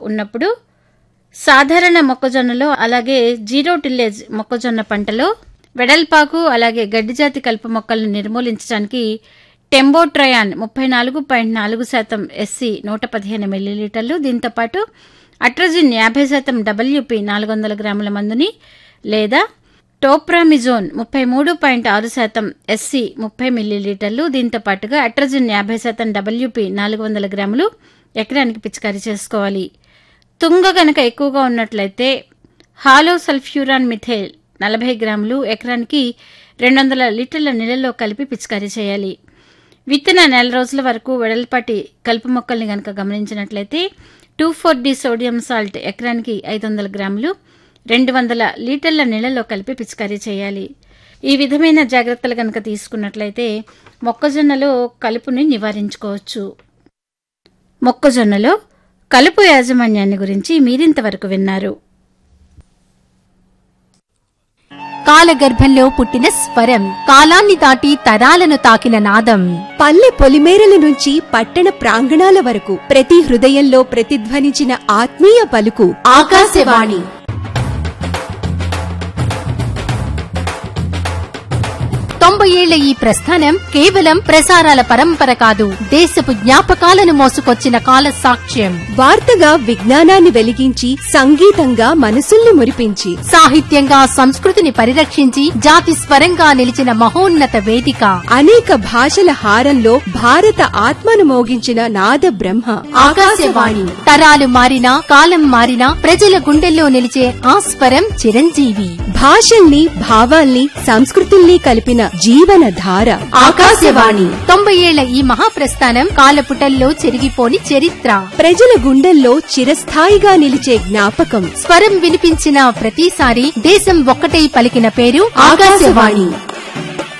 ఉన్నప్పుడు సాధారణ మొక్కజొన్నలో అలాగే జీరో టిల్లేజ్ మొక్కజొన్న పంటలో వెడల్పాకు అలాగే గడ్డిజాతి కలుపు మొక్కలను నిర్మూలించడానికి టెంబోట్రయాన్ ముప్పై నాలుగు పాయింట్ నాలుగు శాతం ఎస్సీ నూట పదిహేను మిల్లీలీటర్లు దీంతో పాటు అట్రజిన్ యాభై శాతం డబ్ల్యూపీ నాలుగు వందల గ్రాముల మందుని లేదా టోప్రామిజోన్ ముప్పై మూడు పాయింట్ ఆరు శాతం ఎస్సీ ముప్పై మిల్లీలీటర్లు దీంతో పాటుగా అట్రజిన్ యాభై శాతం డబ్ల్యూపీ నాలుగు వందల గ్రాములు ఎకరానికి పిచికారీ చేసుకోవాలి తుంగ గనక ఎక్కువగా ఉన్నట్లయితే హాలో సల్ఫ్యూరాన్ మిథైల్ నలభై గ్రాములు ఎకరానికి రెండు వందల లీటర్ల నీళ్ళలో కలిపి పిచికారీ చేయాలి విత్తిన నెల రోజుల వరకు వెడల్పాటి కలుపు మొక్కల్ని గనక గమనించినట్లయితే two four D sodium salt ఎకరానికి ఐదు వందల గ్రాములు రెండు వందల లీటర్ల నీళ్ళలో కలిపి పిచికారీ చేయాలి ఈ విధమైన జాగ్రత్తలు గనక తీసుకున్నట్లయితే మొక్కజొన్నలో కలుపుని నివారించుకోవచ్చు మొక్కజొన్నలో కలుపు యాజమాన్యాన్ని గురించి మీరింతవరకు విన్నారు కాలగర్భంలో పుట్టిన స్వరం కాలాన్ని దాటి తరాలను తాకిన నాదం పల్లె పొలిమేరల నుంచి పట్టణ ప్రాంగణాల వరకు ప్రతి హృదయంలో ప్రతిధ్వనించిన ఆత్మీయ పలుకు ఆకాశవాణి తొంభై ఏళ్ల ఈ ప్రస్థానం కేవలం ప్రసారాల పరంపర కాదు దేశపు జ్ఞాపకాలను మోసుకొచ్చిన కాల సాక్ష్యం వార్తగా విజ్ఞానాన్ని వెలిగించి సంగీతంగా మనసుల్ని మురిపించి సాహిత్యంగా సంస్కృతిని పరిరక్షించి జాతి స్వరంగా నిలిచిన మహోన్నత వేదిక అనేక భాషల హారంలో భారత ఆత్మను మోగించిన నాద బ్రహ్మ ఆకాశవాణి తరాలు మారినా కాలం మారినా ప్రజల గుండెల్లో నిలిచే ఆ స్వరం చిరంజీవి భాషల్ని భావాల్ని సంస్కృతుల్ని కలిపిన జీవన ధార ఆకాశవాణి తొంభై ఏళ్ల ఈ మహాప్రస్థానం కాలపుటల్లో చెరిగిపోని చరిత్ర ప్రజల గుండెల్లో చిరస్థాయిగా నిలిచే జ్ఞాపకం స్వరం వినిపించిన ప్రతిసారి దేశం ఒక్కటై పలికిన పేరు ఆకాశవాణి